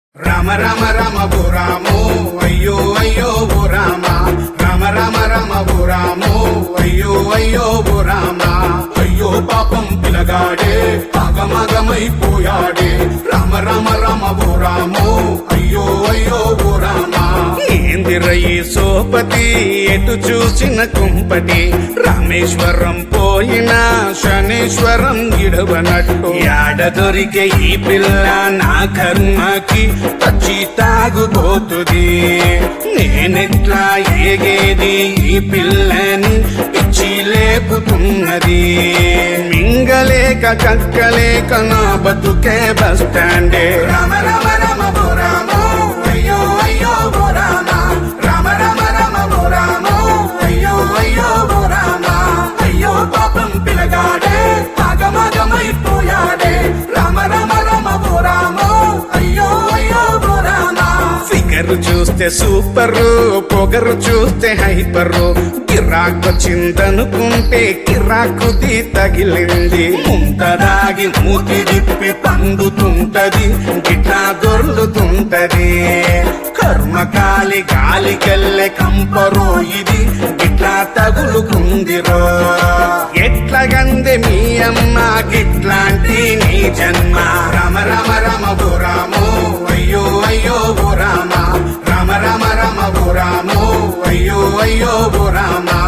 రామ రామ రామ ఓ రామో అయ్యో అయ్యో ఓ రామ రామ రామ రామ ఓ రామో అయ్యో అయ్యో ఓ రామ అయ్యో పాపం పిలగాడే ఆగమగమైపోయాడే రామ రామ రామ ఓ రామో అయ్యో అయ్యో ఓ రామ ఏందిరయ్యి సోపతి ఎటు చూసిన కుంపటి రామేశ్వరం పోయిన శనేశ్వరం గిడవనట్టు యాడ దొరికే ఈ పిల్ల నా కర్మకి పచ్చి తాగుబోతుంది నేనెట్లా ఏగేది ఈ పిల్లని పిచ్చి లేపుతున్నది మింగలేక కక్కలేక నా బతుకే బస్ స్టాండే రామ రామ రామ ఓ రామో అయ్యో అయ్యో ఓ రామ రామ రామ రామ ఓ రామో అయ్యో అయ్యో ఓ రామ అయ్యో పాపం పిలగాడే ఆగమగమైపోయాడే రామ రామ రామ ఓ రామో అయ్యో అయ్యో ఓ రామ ఫిగర్ చూస్తే సూపర్ పొగరు చూస్తే హైపరు కిరాకొచ్చిందనుకుంటే కిరాకుది తగిలింది ముంతదాగి మూతి తిప్పి పండుతుంటది గిట్లా దొర్లుతుంటది కర్మకాలి గాలికెళ్ళే కంపరో ఇది గిట్లా తగులుకుందిరో ఎట్లగంది మీ అమ్మ గిట్లాంటి నీ జన్మ రామ రామ రామ ఓ రామో అయ్యో అయ్యో ఓ రామ రామ రామ రామ ఓ రామో అయ్యో అయ్యో ఓ రామ